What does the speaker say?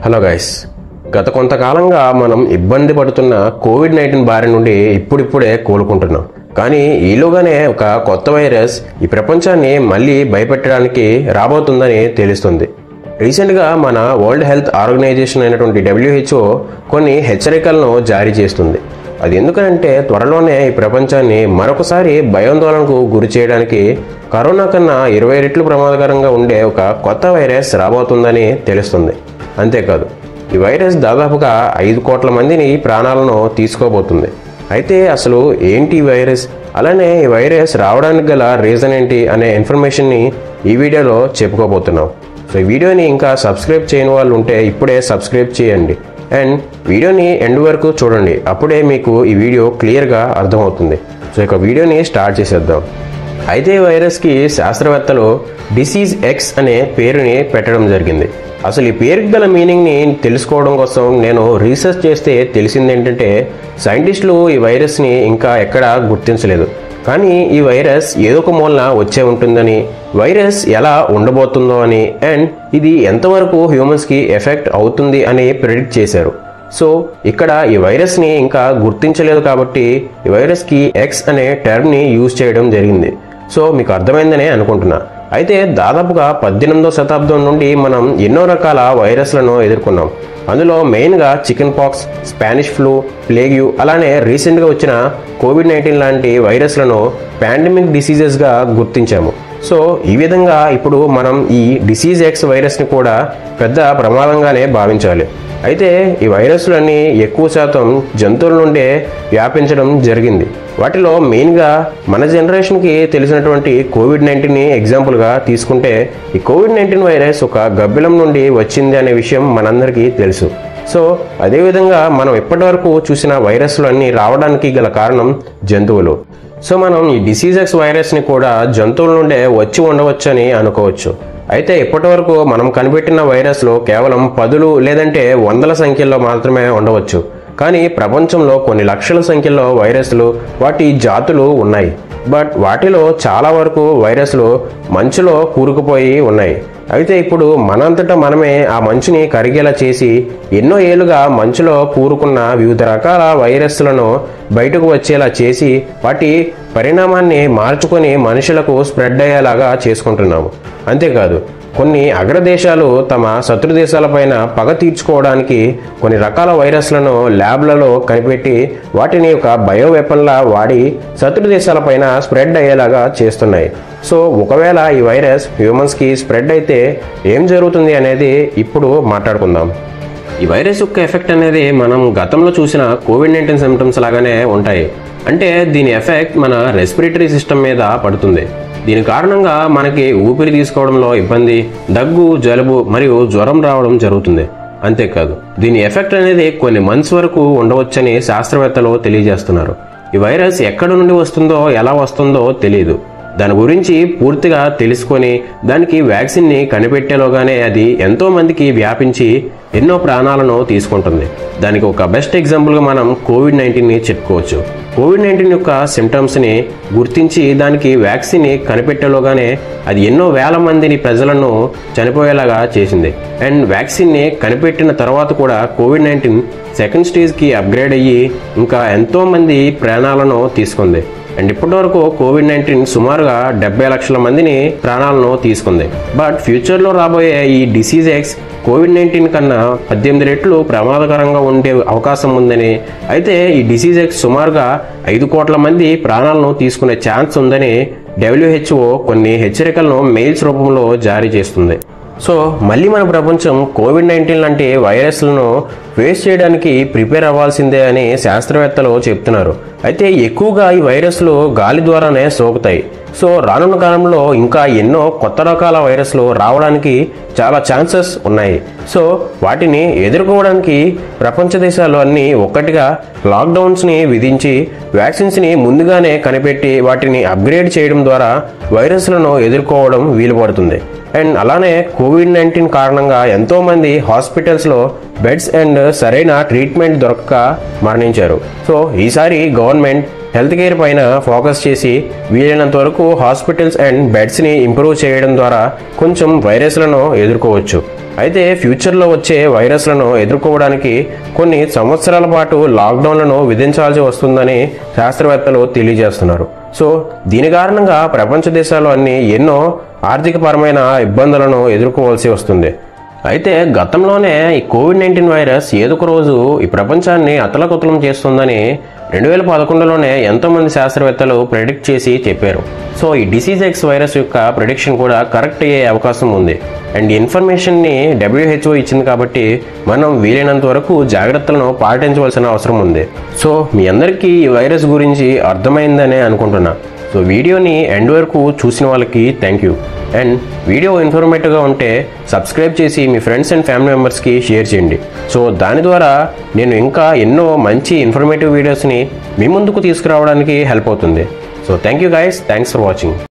hello guys గత కొంతకాలంగా మనం ఇబ్బంది పడుతున్న కోవిడ్ నైన్టీన్ బారి నుండి ఇప్పుడిప్పుడే కోలుకుంటున్నాం కానీ ఈలోగానే ఒక కొత్త వైరస్ ఈ ప్రపంచాన్ని మళ్ళీ భయపెట్టడానికి రాబోతుందని తెలుస్తుంది రీసెంట్గా మన వరల్డ్ హెల్త్ ఆర్గనైజేషన్ అయినటువంటి డబ్ల్యూహెచ్ఓ కొన్ని హెచ్చరికలను జారీ చేస్తుంది అది ఎందుకంటే త్వరలోనే ఈ ప్రపంచాన్ని మరొకసారి భయాందోళనకు గురి చేయడానికి కరోనా కన్నా ఇరవై రెట్లు ప్రమాదకరంగా ఉండే ఒక కొత్త వైరస్ రాబోతుందని తెలుస్తుంది అంతేకాదు ఈ వైరస్ దాదాపుగా ఐదు కోట్ల మందిని ప్రాణాలను తీసుకోబోతుంది అయితే అసలు ఏంటి ఈ వైరస్ అలానే ఈ వైరస్ రావడానికి గల రీజన్ ఏంటి అనే ఇన్ఫర్మేషన్ని ఈ వీడియోలో చెప్పుకోబోతున్నాం సో ఈ వీడియోని ఇంకా సబ్స్క్రైబ్ చేయని వాళ్ళు ఉంటే ఇప్పుడే సబ్స్క్రైబ్ చేయండి అండ్ వీడియోని ఎండ్ వరకు చూడండి అప్పుడే మీకు ఈ వీడియో క్లియర్గా అర్థమవుతుంది సో ఇక వీడియోని స్టార్ట్ చేసేద్దాం అయితే ఈ వైరస్కి శాస్త్రవేత్తలు డిసీజ్ ఎక్స్ అనే పేరుని పెట్టడం జరిగింది అసలు ఈ పేరుకి గల మీనింగ్ని తెలుసుకోవడం కోసం నేను రీసెర్చ్ చేస్తే తెలిసింది ఏంటంటే సైంటిస్టులు ఈ వైరస్ని ఇంకా ఎక్కడా గుర్తించలేదు కానీ ఈ వైరస్ ఏదో ఒక మూలన వచ్చే ఉంటుందని వైరస్ ఎలా ఉండబోతుందో అని అండ్ ఇది ఎంతవరకు హ్యూమన్స్కి ఎఫెక్ట్ అవుతుంది అని ప్రిడిక్ట్ చేశారు సో ఇక్కడ ఈ వైరస్ని ఇంకా గుర్తించలేదు కాబట్టి ఈ వైరస్కి ఎక్స్ అనే టర్మ్ని యూజ్ చేయడం జరిగింది సో మీకు అర్థమైందనే అనుకుంటున్నా అయితే దాదాపుగా పద్దెనిమిదో శతాబ్దం నుండి మనం ఎన్నో రకాల వైరస్లను ఎదుర్కొన్నాం అందులో మెయిన్గా chicken pox Spanish flu plague అలానే రీసెంట్గా వచ్చిన కోవిడ్ నైన్టీన్ లాంటి వైరస్లను పాండమిక్ డిసీజెస్గా గుర్తించాము సో ఈ విధంగా ఇప్పుడు మనం ఈ డిసీజ్ ఎక్స్ వైరస్ని కూడా పెద్ద ప్రమాదంగానే భావించాలి అయితే ఈ వైరస్లన్నీ ఎక్కువ శాతం జంతువుల నుండే వ్యాపించడం జరిగింది వాటిలో మెయిన్గా మన జనరేషన్కి తెలిసినటువంటి కోవిడ్ నైన్టీన్ని ఎగ్జాంపుల్గా తీసుకుంటే ఈ కోవిడ్ నైన్టీన్ వైరస్ ఒక గబ్బిలం నుండి వచ్చింది అనే విషయం మనందరికీ తెలుసు సో అదేవిధంగా మనం ఇప్పటివరకు చూసిన వైరస్లు అన్నీ రావడానికి గల కారణం జంతువులు సో మనం ఈ డిసీజెస్ వైరస్ని కూడా జంతువుల నుండే వచ్చి ఉండవచ్చని అనుకోవచ్చు అయితే ఇప్పటివరకు మనం కనిపెట్టిన వైరస్లు కేవలం పదులు లేదంటే వందల సంఖ్యలో మాత్రమే ఉండవచ్చు కానీ ప్రపంచంలో కొన్ని లక్షల సంఖ్యలో వైరస్లు వాటి జాతులు ఉన్నాయి బట్ వాటిలో చాలా వరకు వైరస్లు మంచులో కూరుకుపోయి ఉన్నాయి అయితే ఇప్పుడు మనంతటా మనమే ఆ మంచుని కరిగేలా చేసి ఎన్నో ఏళ్ళుగా మంచులో కూరుకున్న వివిధ రకాల వైరస్లను బయటకు వచ్చేలా చేసి వాటి పరిణామాన్ని మార్చుకొని మనుషులకు స్ప్రెడ్ అయ్యేలాగా చేసుకుంటున్నాము అంతేకాదు కొన్ని అగ్రదేశాలు తమ శత్రు దేశాలపైన పగ తీర్చుకోవడానికి కొన్ని రకాల వైరస్లను ల్యాబ్లలో కనిపెట్టి వాటిని ఒక బయో వెపన్లా వాడి శత్రు దేశాలపైన స్ప్రెడ్ అయ్యేలాగా చేస్తున్నాయి సో ఒకవేళ ఈ వైరస్ హ్యూమన్స్కి స్ప్రెడ్ అయితే ఏం జరుగుతుంది అనేది ఇప్పుడు మాట్లాడుకుందాం ఈ వైరస్ యొక్క ఎఫెక్ట్ అనేది మనం గతంలో చూసిన కోవిడ్ నైన్టీన్ సిమ్టమ్స్ లాగానే ఉంటాయి అంటే దీని ఎఫెక్ట్ మన రెస్పిరేటరీ సిస్టమ్ మీద పడుతుంది దీని కారణంగా మనకి ఊపిరి తీసుకోవడంలో ఇబ్బంది దగ్గు జలుబు మరియు జ్వరం రావడం జరుగుతుంది అంతేకాదు దీని ఎఫెక్ట్ అనేది కొన్ని మంత్స్ వరకు ఉండవచ్చని శాస్త్రవేత్తలు తెలియజేస్తున్నారు ఈ వైరస్ ఎక్కడ నుండి వస్తుందో ఎలా వస్తుందో తెలియదు దాని గురించి పూర్తిగా తెలుసుకొని దానికి వ్యాక్సిన్ని కనిపెట్టేలోగానే అది ఎంతో మందికి వ్యాపించి ఎన్నో ప్రాణాలను తీసుకుంటుంది దానికి ఒక బెస్ట్ ఎగ్జాంపుల్గా మనం కోవిడ్ నైన్టీన్ని చెప్పుకోవచ్చు కోవిడ్ నైన్టీన్ యొక్క సిమ్టమ్స్ని గుర్తించి దానికి వ్యాక్సిన్ని కనిపెట్టేలోగానే అది ఎన్నో వేల మందిని ప్రజలను చనిపోయేలాగా చేసింది అండ్ వ్యాక్సిన్ని కనిపెట్టిన తర్వాత కూడా కోవిడ్ నైన్టీన్ సెకండ్ స్టేజ్కి అప్గ్రేడ్ అయ్యి ఇంకా ఎంతో మంది ప్రాణాలను తీసుకుంది అండ్ ఇప్పటివరకు కోవిడ్ నైన్టీన్ సుమారుగా డెబ్బై లక్షల మందిని ప్రాణాలను తీసుకుంది బట్ ఫ్యూచర్లో రాబోయే ఈ డిసీజ్ ఎక్స్ కోవిడ్ నైన్టీన్ కన్నా పద్దెనిమిది రెట్లు ప్రమాదకరంగా ఉండే అవకాశం ఉందని అయితే ఈ డిసీజ్ ఎక్స్ సుమారుగా ఐదు కోట్ల మంది ప్రాణాలను తీసుకునే ఛాన్స్ ఉందని డబ్ల్యూహెచ్ఓ కొన్ని హెచ్చరికలను మెయిల్స్ రూపంలో జారీ చేస్తుంది సో మళ్ళీ మన ప్రపంచం కోవిడ్ నైన్టీన్ లాంటి వైరస్లను ఫేస్ చేయడానికి ప్రిపేర్ అవ్వాల్సిందే అని శాస్త్రవేత్తలు చెప్తున్నారు అయితే ఎక్కువగా ఈ వైరస్లు గాలి ద్వారానే సోకుతాయి సో రానున్న కాలంలో ఇంకా ఎన్నో కొత్త రకాల వైరస్లు రావడానికి చాలా ఛాన్సెస్ ఉన్నాయి సో వాటిని ఎదుర్కోవడానికి ప్రపంచ దేశాలు అన్నీ ఒక్కటిగా లాక్డౌన్స్ని విధించి వ్యాక్సిన్స్ని ముందుగానే కనిపెట్టి వాటిని అప్గ్రేడ్ చేయడం ద్వారా వైరస్లను ఎదుర్కోవడం వీలు పడుతుంది అండ్ అలానే కోవిడ్ నైన్టీన్ కారణంగా ఎంతోమంది హాస్పిటల్స్లో బెడ్స్ అండ్ సరైన ట్రీట్మెంట్ దొరకక మరణించారు సో ఈసారి గవర్నమెంట్ హెల్త్ కేర్ పైన ఫోకస్ చేసి వీలైనంత వరకు హాస్పిటల్స్ అండ్ బెడ్స్ని ఇంప్రూవ్ చేయడం ద్వారా కొంచెం వైరస్లను ఎదుర్కోవచ్చు అయితే ఫ్యూచర్లో వచ్చే వైరస్లను ఎదుర్కోవడానికి కొన్ని సంవత్సరాల పాటు లాక్డౌన్లను విధించాల్సి వస్తుందని శాస్త్రవేత్తలు తెలియజేస్తున్నారు సో దీని కారణంగా ప్రపంచ దేశాలు అన్ని ఎన్నో ఆర్థికపరమైన ఇబ్బందులను ఎదుర్కోవాల్సి వస్తుంది అయితే గతంలోనే ఈ కోవిడ్ నైన్టీన్ వైరస్ ఏదొక రోజు ఈ ప్రపంచాన్ని అతలకుతలం చేస్తుందని రెండు వేల పదకొండులోనే ఎంతోమంది శాస్త్రవేత్తలు ప్రెడిక్ట్ చేసి చెప్పారు సో ఈ డిసీజ్ ఎక్స్ వైరస్ యొక్క ప్రిడిక్షన్ కూడా కరెక్ట్ అయ్యే అవకాశం ఉంది అండ్ ఈ ఇన్ఫర్మేషన్ని డబ్ల్యూహెచ్ఓ ఇచ్చింది కాబట్టి మనం వీలైనంత వరకు జాగ్రత్తలను పాటించవలసిన అవసరం ఉంది సో మీ అందరికీ ఈ వైరస్ గురించి అర్థమైందనే అనుకుంటున్నా సో వీడియోని ఎండ్ వరకు చూసిన వాళ్ళకి థ్యాంక్ యూ అండ్ వీడియో ఇన్ఫర్మేటివ్గా ఉంటే సబ్స్క్రైబ్ చేసి మీ ఫ్రెండ్స్ అండ్ ఫ్యామిలీ మెంబర్స్కి షేర్ చేయండి సో దాని ద్వారా నేను ఇంకా ఎన్నో మంచి ఇన్ఫర్మేటివ్ వీడియోస్ని మీ ముందుకు తీసుకురావడానికి హెల్ప్ అవుతుంది so thank you guys thanks for watching